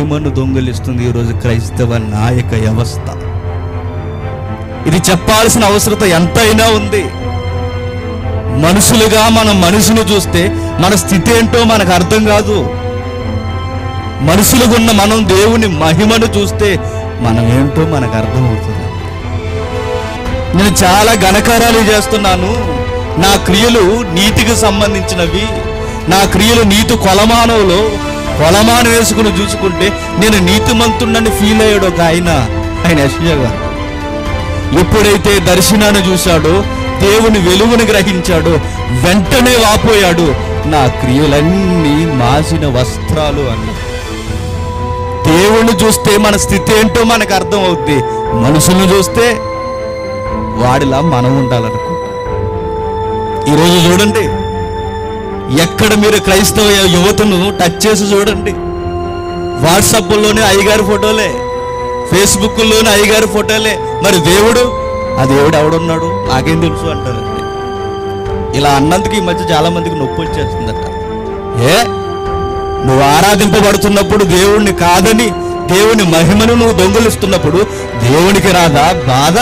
మహిమను దొంగిలిస్తుంది ఈరోజు క్రైస్తవ నాయక వ్యవస్థ ఇది చెప్పాల్సిన అవసరత ఎంతైనా ఉంది మనుషులుగా మనం మనుషులు చూస్తే మన స్థితి ఏంటో మనకు అర్థం కాదు మనుషులుగా ఉన్న మనం దేవుని మహిమను చూస్తే మనం ఏంటో మనకు అర్థమవుతుంది నేను చాలా ఘనకార్యాలు చేస్తున్నాను నా క్రియలు నీతికి సంబంధించినవి నా క్రియలు నీతి కొలమానంలో కొలమానం వేసుకుని చూసుకుంటే నేను నీతిమంతుడని ఫీల్ అయ్యాడు ఒక ఆయన ఆయన యశ్య గారు ఎప్పుడైతే దర్శనాన్ని చూశాడో దేవుని వెలుగుని గ్రహించాడో వెంటనే వాపోయాడు నా క్రియలన్నీ మాసిన వస్త్రాలు అన్న దేవుణ్ణి చూస్తే మన స్థితి ఏంటో మనకు అర్థం అవుద్ది మనుషులను చూస్తే వాడిలా మనం ఉండాలనుకుంటా ఈరోజు చూడండి ఎక్కడ మీరు క్రైస్తవ యువతను టచ్ చేసి చూడండి వాట్సాప్లోనే అయ్యగారి ఫోటోలే ఫేస్బుక్లోనే అయ్యగారి ఫోటోలే మరి దేవుడు ఆ దేవుడు ఎవడున్నాడు నాకేం తెలుసు అంటారండి ఇలా అన్నందుకు ఈ మధ్య చాలా మందికి నొప్పి వచ్చేస్తుందట ఏ నువ్వు ఆరాధింపబడుతున్నప్పుడు దేవుణ్ణి కాదని దేవుని మహిమను నువ్వు దొంగలిస్తున్నప్పుడు దేవునికి రాదా బాధ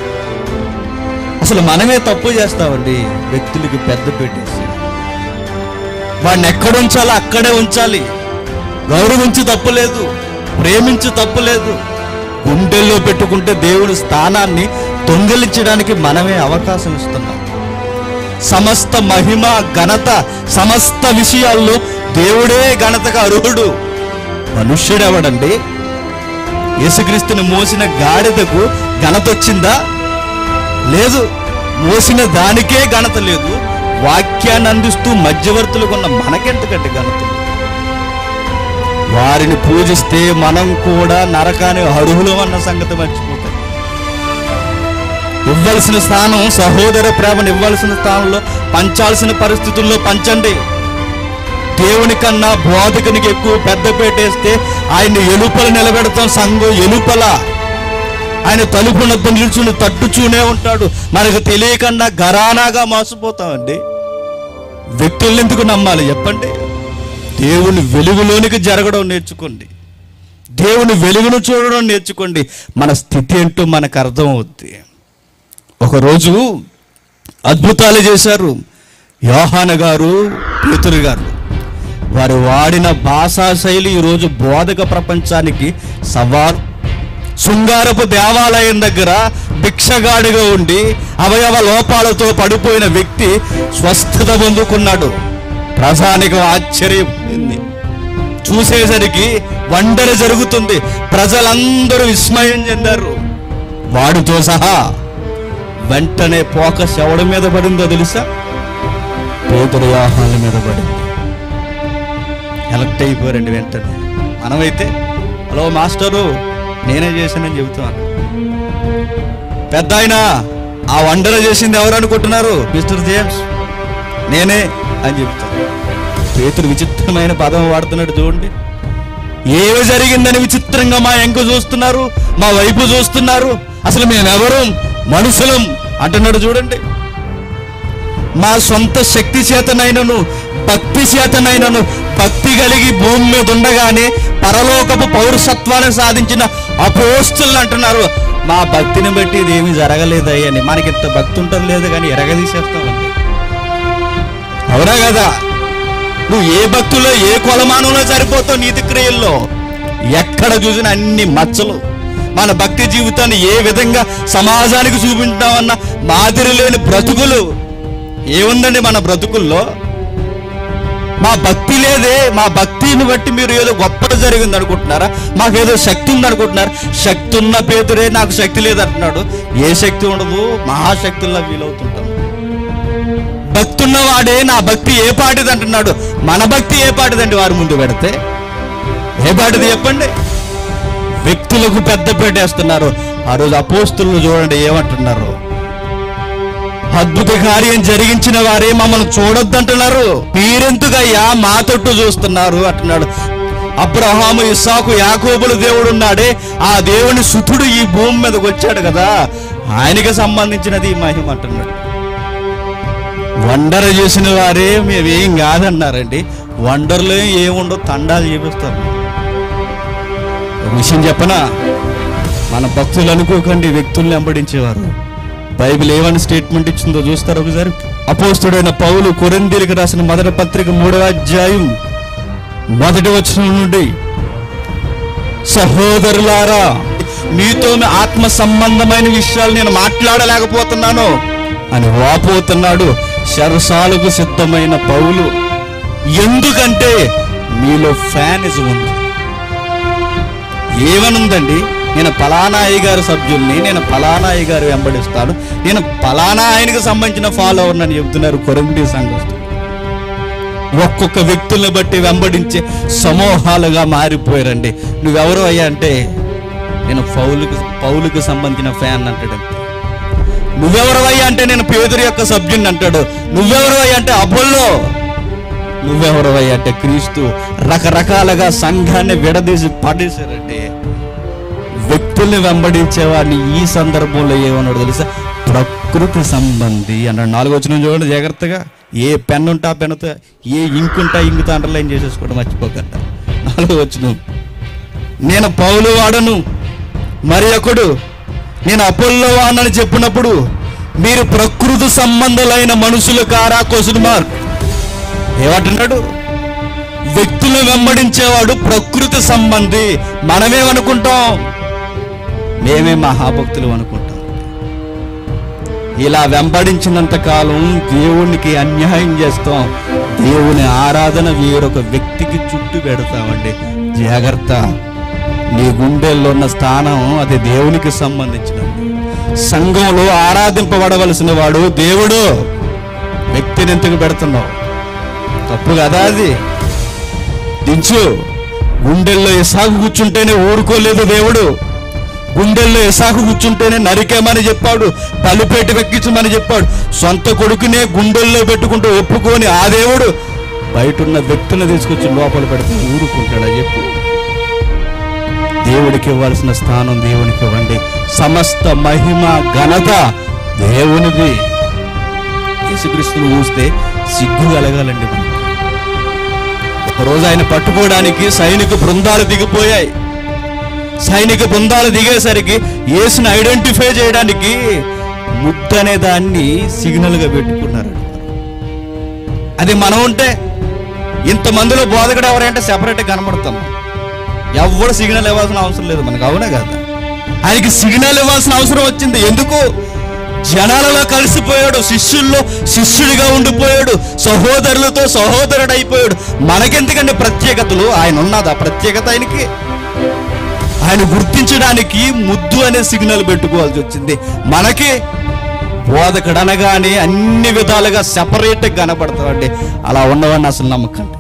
అసలు మనమే తప్పు చేస్తామండి వ్యక్తులకి పెద్ద పెట్టేసి వాడిని ఎక్కడ ఉంచాలో అక్కడే ఉంచాలి గౌరవించి తప్పులేదు ప్రేమించి తప్పులేదు గుండెల్లో పెట్టుకుంటే దేవుని స్థానాన్ని దొంగిలించడానికి మనమే అవకాశం ఇస్తున్నాం సమస్త మహిమ ఘనత సమస్త విషయాల్లో దేవుడే ఘనతగా అర్హుడు మనుష్యుడెవడండి యేసుక్రీస్తుని మోసిన గాడిదకు ఘనత వచ్చిందా లేదు మోసిన దానికే ఘనత లేదు వాక్యాన్ని అందిస్తూ మధ్యవర్తులకు ఉన్న మనకెంతకంటే ఘనత లేదు. వారిని పూజిస్తే మనం కూడా నరకాన్ని అర్హులు అన్న సంగతి మర్చిపోతాం ఇవ్వాల్సిన స్థానం సహోదర ప్రేమను ఇవ్వాల్సిన స్థానంలో పంచాల్సిన పరిస్థితుల్లో పంచండి దేవుని కన్నా బోధకునికి ఎక్కువ పెద్ద పెట్టేస్తే ఆయన ఎలుపల నిలబెడతాం సంఘం ఎలుపల ఆయన తలుపు నద్ద నిల్చుని తట్టుచూనే ఉంటాడు మనకు తెలియకుండా గరానాగా మోసపోతామండి వ్యక్తుల్ని ఎందుకు నమ్మాలి చెప్పండి దేవుని వెలుగులోనికి జరగడం నేర్చుకోండి దేవుని వెలుగును చూడడం నేర్చుకోండి మన స్థితి ఏంటో మనకు అర్థం అవుద్ది ఒకరోజు అద్భుతాలు చేశారు యోహాన గారు పేతురు గారు వారు వాడిన భాషా శైలి ఈరోజు బోధక ప్రపంచానికి సవాల్ శృంగారపు దేవాలయం దగ్గర భిక్షగాడిగా ఉండి అవయవ లోపాలతో పడిపోయిన వ్యక్తి స్వస్థత పొందుకున్నాడు ప్రజానికి ఆశ్చర్యం ఉంది చూసేసరికి వండర జరుగుతుంది ప్రజలందరూ విస్మయం చెందారు వాడితో సహా వెంటనే ఫోకస్ ఎవడి మీద పడిందో తెలుసా పేదల వ్యూహాల మీద పడింది ఎలక్ట్ అయిపోయారండి వెంటనే మనమైతే హలో మాస్టరు నేనే చేశానని చెబుతాను పెద్ద ఆయన ఆ వండర చేసింది ఎవరు అనుకుంటున్నారు మిస్టర్ జేమ్స్ నేనే అని చెప్తాను పేతురు విచిత్రమైన పదం వాడుతున్నాడు చూడండి ఏమి జరిగిందని విచిత్రంగా మా ఎంక చూస్తున్నారు మా వైపు చూస్తున్నారు అసలు మేమెవరు మనుషులం అంటున్నాడు చూడండి మా సొంత శక్తి చేతనైనను భక్తి చేతనైనను భక్తి కలిగి భూమి మీద ఉండగానే పరలోకపు పౌరసత్వాన్ని సాధించిన అపోస్తులు అంటున్నారు మా భక్తిని బట్టి ఇదేమీ జరగలేదయ్యని మనకి ఇంత భక్తి ఉంటుంది లేదు కానీ ఎరగదీసేస్తామండి అవునా కదా నువ్వు ఏ భక్తులో ఏ కొలమానంలో సరిపోతావు నీతి క్రియల్లో ఎక్కడ చూసినా అన్ని మచ్చలు మన భక్తి జీవితాన్ని ఏ విధంగా సమాజానికి చూపించామన్న మాదిరి లేని బ్రతుకులు ఏముందండి మన బ్రతుకుల్లో మా భక్తి లేదే మా భక్తిని బట్టి మీరు ఏదో గొప్ప జరిగింది అనుకుంటున్నారా మాకేదో శక్తి ఉంది అనుకుంటున్నారు శక్తి ఉన్న పేతురే నాకు శక్తి లేదంటున్నాడు ఏ శక్తి ఉండదు మహాశక్తుల్లా వీలవుతుంటాం భక్తి ఉన్నవాడే నా భక్తి ఏ పాటిది అంటున్నాడు మన భక్తి ఏ పాటిదండి వారి ముందు పెడితే ఏ పాటిది చెప్పండి వ్యక్తులకు పెద్ద పెట్టేస్తున్నారు ఆ రోజు అపోస్తులను చూడండి ఏమంటున్నారు అద్భుత కార్యం జరిగించిన వారే మమ్మల్ని చూడొద్దంటున్నారు మీరెందుకయ్యా మా తొట్టు చూస్తున్నారు అంటున్నాడు అబ్రహాము ఇస్సాకు యాకోబుల దేవుడు ఉన్నాడే ఆ దేవుని సుతుడు ఈ భూమి మీదకి వచ్చాడు కదా ఆయనకి సంబంధించినది ఈ మహిమ అంటున్నాడు వండర్ చేసిన వారే మేమేం కాదన్నారండి వండర్లో ఏముండో తండాలు చేపిస్తారు ఒక విషయం చెప్పనా మన భక్తులు అనుకోకండి వ్యక్తుల్ని వెంబడించేవారు బైబిల్ ఏమని స్టేట్మెంట్ ఇచ్చిందో చూస్తారు ఒకసారి అపోస్తుడైన పౌలు కొరిందీలకు రాసిన మొదటి పత్రిక మూడవ అధ్యాయం మొదటి వచనం నుండి సహోదరులారా మీతో ఆత్మ సంబంధమైన విషయాలు నేను మాట్లాడలేకపోతున్నాను అని వాపోతున్నాడు శరసాలకు సిద్ధమైన పౌలు ఎందుకంటే మీలో ఫ్యానిజం ఉంది ఏమనుందండి నేను పలానా అయ్య గారి సభ్యుల్ని నేను పలానా అయ్య గారు వెంబడిస్తాను నేను పలానా ఆయనకు సంబంధించిన ఫాలో అని చెప్తున్నారు కొరండి సంఘస్థులు ఒక్కొక్క వ్యక్తుల్ని బట్టి వెంబడించే సమూహాలుగా మారిపోయారండి నువ్వెవరు అయ్యా అంటే నేను పౌలుకి పౌలుకి సంబంధించిన ఫ్యాన్ అంటాడు అంతే. నువ్వెవరు అయ్యా అంటే నేను పేదరి యొక్క సభ్యుని అంటాడు నువ్వెవరు అయ్యా అంటే అపోల్లో నువ్వెవరు అయ్యా అంటే క్రీస్తు రకరకాలుగా సంఘాన్ని విడదీసి పడేశారండి వ్యక్తుల్ని వెంబడించేవాడిని ఈ సందర్భంలో ఏమన్నాడు తెలుసా ప్రకృతి సంబంధి అన్నాడు నాలుగు వచ్చిన చూడండి జాగ్రత్తగా ఏ పెన్ ఉంటే ఆ పెన్నుతో ఏ ఇంక్ ఉంటే ఆ ఇంకుతో అండర్లైన్ చేసేసుకోవడం మర్చిపోకండి నాలుగు వచ్చిన నేను పౌలు వాడను మరి ఒకడు నేను అపోల్లో వాడనని చెప్పినప్పుడు మీరు ప్రకృతి సంబంధులైన మనుషులు కారా క్వశ్చన్ మార్క్ ఏమంటున్నాడు వ్యక్తులను వెంబడించేవాడు ప్రకృతి సంబంధి మనమేమనుకుంటాం మేమే మహాభక్తులు అనుకుంటాం ఇలా వెంబడించినంత కాలం దేవునికి అన్యాయం చేస్తాం దేవుని ఆరాధన వేరొక వ్యక్తికి చుట్టూ పెడతామండి జాగ్రత్త నీ గుండెల్లో ఉన్న స్థానం అది దేవునికి సంబంధించినది సంఘంలో ఆరాధింపబడవలసిన వాడు దేవుడు వ్యక్తిని ఎందుకు పెడుతున్నావు తప్పు కదా అది దించు గుండెల్లో ఇసాకు కూర్చుంటేనే ఊరుకోలేదు దేవుడు గుండెల్లో ఇసాకు కూర్చుంటేనే నరికేమని చెప్పాడు పలిపేట వెక్కించమని చెప్పాడు సొంత కొడుకునే గుండెల్లో పెట్టుకుంటూ ఒప్పుకొని ఆ దేవుడు బయట ఉన్న వ్యక్తులను తీసుకొచ్చి లోపల పెడితే ఊరుకుంటాడా చెప్పు దేవుడికి ఇవ్వాల్సిన స్థానం దేవునికి ఇవ్వండి సమస్త మహిమ ఘనత దేవునిది యేసుక్రీస్తుని చూస్తే సిగ్గు కలగాలండి మనకి. ఒకరోజు ఆయన పట్టుకోవడానికి సైనిక బృందాలు దిగిపోయాయి సైనిక బృందాలు దిగేసరికి యేసుని ఐడెంటిఫై చేయడానికి ముద్దు అనే దాన్ని సిగ్నల్గా పెట్టుకున్నారు అది మనం ఉంటే ఇంతమందిలో బోధకుడు ఎవరంటే సెపరేట్గా కనబడతాం ఎవడు సిగ్నల్ ఇవ్వాల్సిన అవసరం లేదు మనకు అవునా కదా ఆయనకి సిగ్నల్ ఇవ్వాల్సిన అవసరం వచ్చింది ఎందుకు జనాలలో కలిసిపోయాడు శిష్యుల్లో శిష్యుడిగా ఉండిపోయాడు సహోదరులతో సహోదరుడు అయిపోయాడు మనకెందుకండి ప్రత్యేకతలు ఆయన ఉన్నదా ప్రత్యేకత ఆయనకి ఆయన గుర్తించడానికి ముద్దు అనే సిగ్నల్ పెట్టుకోవాల్సి వచ్చింది మనకి బోధకుడు అనగానే అన్ని విధాలుగా సెపరేట్ కనపడతామండి అలా ఉన్నవాడిని అసలు నమ్మకండి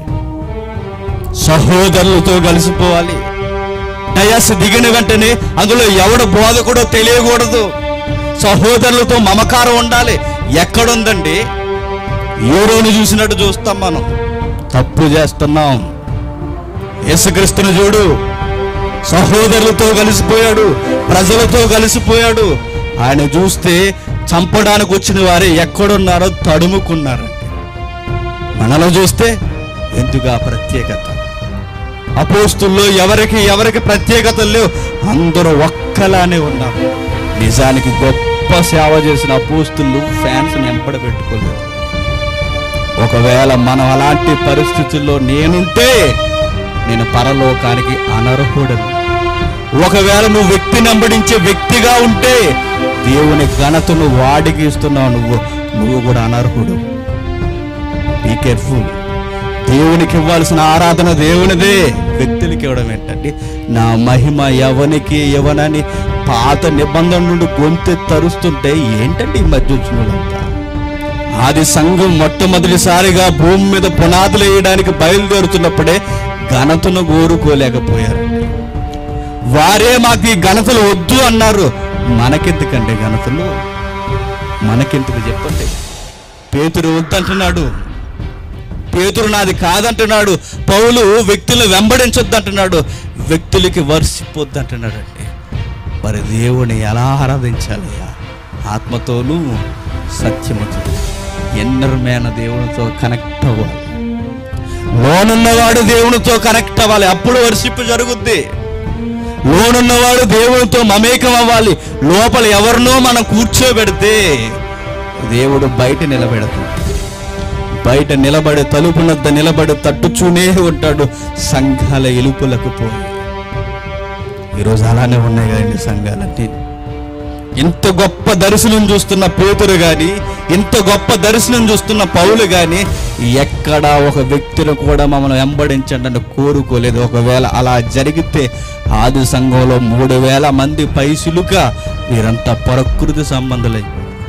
సహోదరులతో కలిసిపోవాలి డయాస్ దిగిన వెంటనే అందులో ఎవడు బోధకుడో తెలియకూడదు సహోదరులతో మమకారం ఉండాలి ఎక్కడుందండి ఎవరోని చూసినట్టు చూస్తాం మనం తప్పు చేస్తున్నాం యేసుక్రీస్తుని చూడు సహోదరులతో కలిసిపోయాడు ప్రజలతో కలిసిపోయాడు ఆయన చూస్తే చంపడానికి వచ్చిన వారే ఎక్కడున్నారో తడుముకున్నారండి మనలో చూస్తే ఎందుకు ఆ ప్రత్యేకత అపోస్తుల్లో ఎవరికి ఎవరికి ప్రత్యేకతలు లేవు అందరూ ఒక్కలానే ఉన్నారు నిజానికి గొప్ప సేవ చేసిన అపోస్తులు ఫ్యాన్స్ ఎంపడ పెట్టుకోలేదు ఒకవేళ మనం అలాంటి పరిస్థితుల్లో నేనుంటే నేను పరలోకానికి అనర్హుడను ఒకవేళ నువ్వు వ్యక్తి నంబడించే వ్యక్తిగా ఉంటే దేవుని ఘనతను వాడికి ఇస్తున్నావు నువ్వు నువ్వు కూడా అనర్హుడు బీ కేర్ఫుల్ దేవునికి ఇవ్వాల్సిన ఆరాధన దేవునిదే వ్యక్తులకి ఇవ్వడం ఏంటంటే నా మహిమ ఎవనికి ఇవ్వనని పాత నిబంధన నుండి గొంతు తరుస్తుంటే ఏంటంటే ఈ మధ్య వచ్చిన వాళ్ళంతా ఆది సంఘం మొట్టమొదటిసారిగా భూమి మీద పునాదులు వేయడానికి బయలుదేరుతున్నప్పుడే ఘనతను కోరుకోలేకపోయారు వారే మాకు ఈ ఘనతలు వద్దు అన్నారు మనకెందుకండి ఘనతలు మనకెందుకు చెప్పండి పేతురు వద్దంటున్నాడు పేతురు నాది కాదంటున్నాడు పౌలు వ్యక్తులను వెంబడించొద్దు అంటున్నాడు వ్యక్తులకి వర్షిపోద్దు అంటున్నాడు అండి మరి దేవుని ఎలా ఆరాధించాలయ్యా ఆత్మతోనూ సత్యముతో ఎన్నరమైన దేవునితో కనెక్ట్ అవ్వాలి లోనున్నవాడు దేవునితో కనెక్ట్ అవ్వాలి అప్పుడు వర్షిప్ జరుగుద్ది లోనున్నవాడు దేవునితో మమేకం అవ్వాలి లోపల ఎవరినో మనం కూర్చోబెడితే దేవుడు బయట నిలబెడతాడు బయట నిలబడి తలుపునద్ద నిలబడి తట్టుచూనే ఉంటాడు సంఘాల ఎలుపులకు పోయి ఈరోజు అలానే ఉన్నాయి కదండి సంఘాలన్నీ ఇంత గొప్ప దర్శనం చూస్తున్న పేతురు గాని ఇంత గొప్ప దర్శనం చూస్తున్న పౌలు గాని ఎక్కడా ఒక వ్యక్తిని కూడా మమ్మల్ని వెంబడించండి అని కోరుకోలేదు ఒకవేళ అలా జరిగితే ఆది సంఘంలో మూడు వేల మంది పైసులుక వీరంతా ప్రకృతి సంబంధులై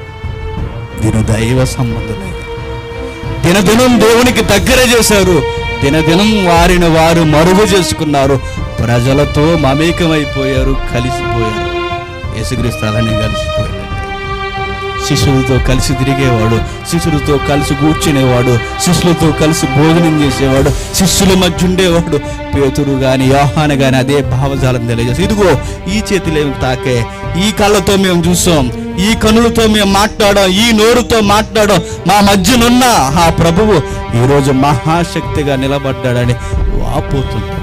వీరు దైవ సంబంధులై దినదినం దేవునికి దగ్గర చేశారు దినదినం వారిని వారు మరుగు చేసుకున్నారు ప్రజలతో మమేకమైపోయారు కలిసిపోయారు యేసుక్రీస్తు అలానే కలిసిపోయాడు శిష్యులతో కలిసి తిరిగేవాడు శిష్యులతో కలిసి కూర్చునేవాడు శిష్యులతో కలిసి భోజనం చేసేవాడు శిష్యుల మధ్య ఉండేవాడు పేతురు గాని యోహాన గాని అదే భావజాలం తెలియజేసి ఇదిగో ఈ చేతులు ఏమి తాకే ఈ కళ్ళతో మేము చూసాం ఈ కనులతో మేము మాట్లాడాం ఈ నోరుతో మాట్లాడాం మా మధ్యనున్న ఆ ప్రభువు ఈరోజు మహాశక్తిగా నిలబడ్డాడని వాపోతుంటాడు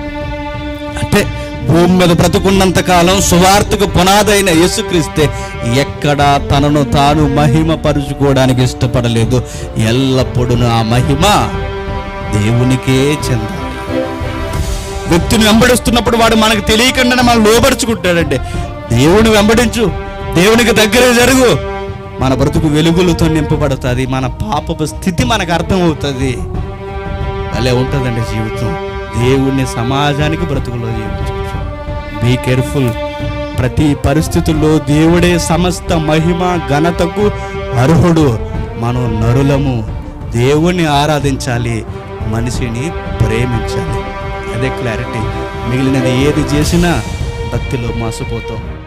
అంటే భూమి మీద బ్రతుకున్నంత కాలం సువార్తకు పునాదైన యేసుక్రీస్తే ఎక్కడా తనను తాను మహిమ పరుచుకోవడానికి ఇష్టపడలేదు ఎల్లప్పుడూ ఆ మహిమ దేవునికే చెందాలి వ్యక్తిని వెంబడిస్తున్నప్పుడు వాడు మనకు తెలియకుండానే మనం లోపరుచుకుంటాడండి దేవుని వెంబడించు దేవునికి దగ్గర జరుగు మన బ్రతుకు వెలుగులతో నింపబడుతుంది మన పాపపు స్థితి మనకు అర్థమవుతుంది భలే ఉంటుందండి జీవితం దేవుణ్ణి సమాజానికి బ్రతుకులో జీవించు బీ కేర్ఫుల్ ప్రతి పరిస్థితుల్లో దేవుడే సమస్త మహిమ ఘనతకు అర్హుడు మనం నరులము దేవుణ్ణి ఆరాధించాలి మనిషిని ప్రేమించాలి అదే క్లారిటీ మిగిలినది ఏది చేసినా భక్తిలో మోసపోతాం